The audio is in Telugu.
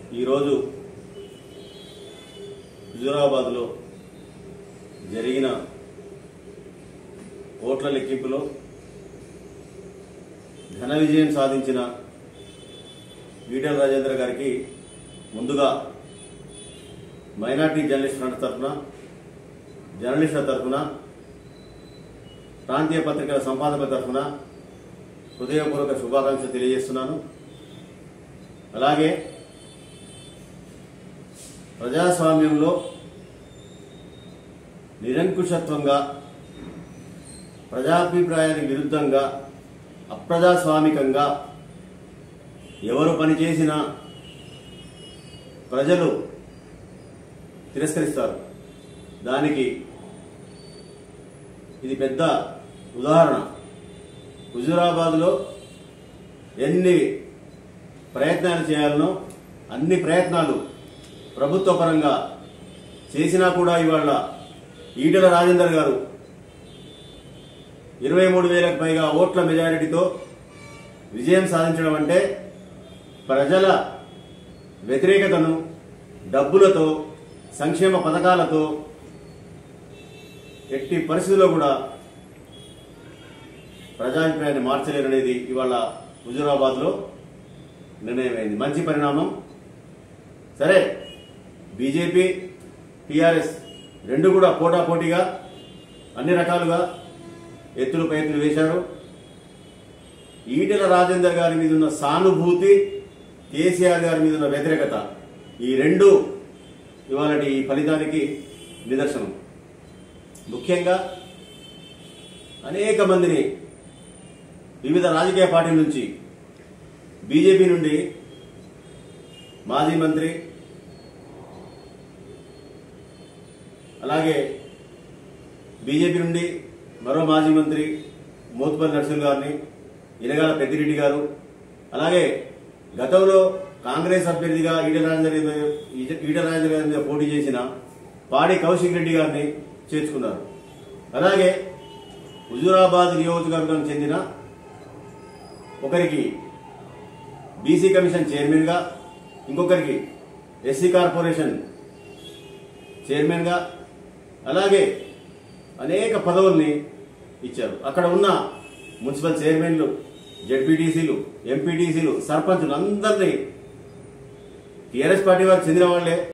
ఈరోజు హుజూరాబాద్లో జరిగిన ఓట్ల లెక్కింపులో ఘన విజయం సాధించిన ఈటెల రాజేంద్ర గారికి ముందుగా మైనార్టీ జర్నలిస్ట్ ఫ్రంట్ తరఫున జర్నలిస్టుల తరఫున ప్రాంతీయ పత్రికల సంపాదకుల తరఫున హృదయపూర్వక శుభాకాంక్షలు తెలియజేస్తున్నాను అలాగే ప్రజాస్వామ్యంలో నిరంకుశత్వంగా ప్రజాభిప్రాయానికి విరుద్ధంగా అప్రజాస్వామికంగా ఎవరు పనిచేసినా ప్రజలు తిరస్కరిస్తారు దానికి ఇది పెద్ద ఉదాహరణ హుజూరాబాద్లో ఎన్ని ప్రయత్నాలు చేయాలనో అన్ని ప్రయత్నాలు ప్రభుత్వ పరంగా చేసినా కూడా ఇవాళ ఈటెల రాజేందర్ గారు ఇరవై మూడు వేలకు పైగా ఓట్ల మెజారిటీతో విజయం సాధించడం అంటే ప్రజల వ్యతిరేకతను డబ్బులతో సంక్షేమ పథకాలతో ఎట్టి పరిస్థితుల్లో కూడా ప్రజాభిప్రాయాన్ని మార్చలేరనేది ఇవాళ హుజూరాబాద్లో నిర్ణయమైంది మంచి పరిణామం సరే బీజేపీ టీఆర్ఎస్ రెండు కూడా పోటాపోటీగా అన్ని రకాలుగా ఎత్తులు ఎత్తులు వేశారు ఈటెల రాజేందర్ గారి మీద ఉన్న సానుభూతి కేసీఆర్ గారి మీద ఉన్న వ్యతిరేకత ఈ రెండు ఇవాళ ఈ ఫలితానికి నిదర్శనం ముఖ్యంగా అనేక మందిని వివిధ రాజకీయ పార్టీల నుంచి బీజేపీ నుండి మాజీ మంత్రి అలాగే బీజేపీ నుండి మరో మాజీ మంత్రి మోత్పల్లి నరసింహ గారిని ఇనగాల పెద్దిరెడ్డి గారు అలాగే గతంలో కాంగ్రెస్ అభ్యర్థిగా ఈటెల రాజేందర్ మీద- ఈటెల రాజేందర్ గారి మీద పోటీ చేసిన పాడి కౌశిక్ రెడ్డి గారిని చేర్చుకున్నారు అలాగే హుజూరాబాద్ నియోజకవర్గానికి చెందిన ఒకరికి బీసీ కమిషన్ చైర్మన్గా ఇంకొకరికి ఎస్సీ కార్పొరేషన్ చైర్మన్గా అలాగే అనేక పదవుల్ని ఇచ్చారు అక్కడ ఉన్న మున్సిపల్ చైర్మన్లు జడ్పీటీసీలు ఎంపీటీసీలు సర్పంచులు అందరినీ టీఆర్ఎస్ పార్టీ వారికి చెందిన వాళ్లే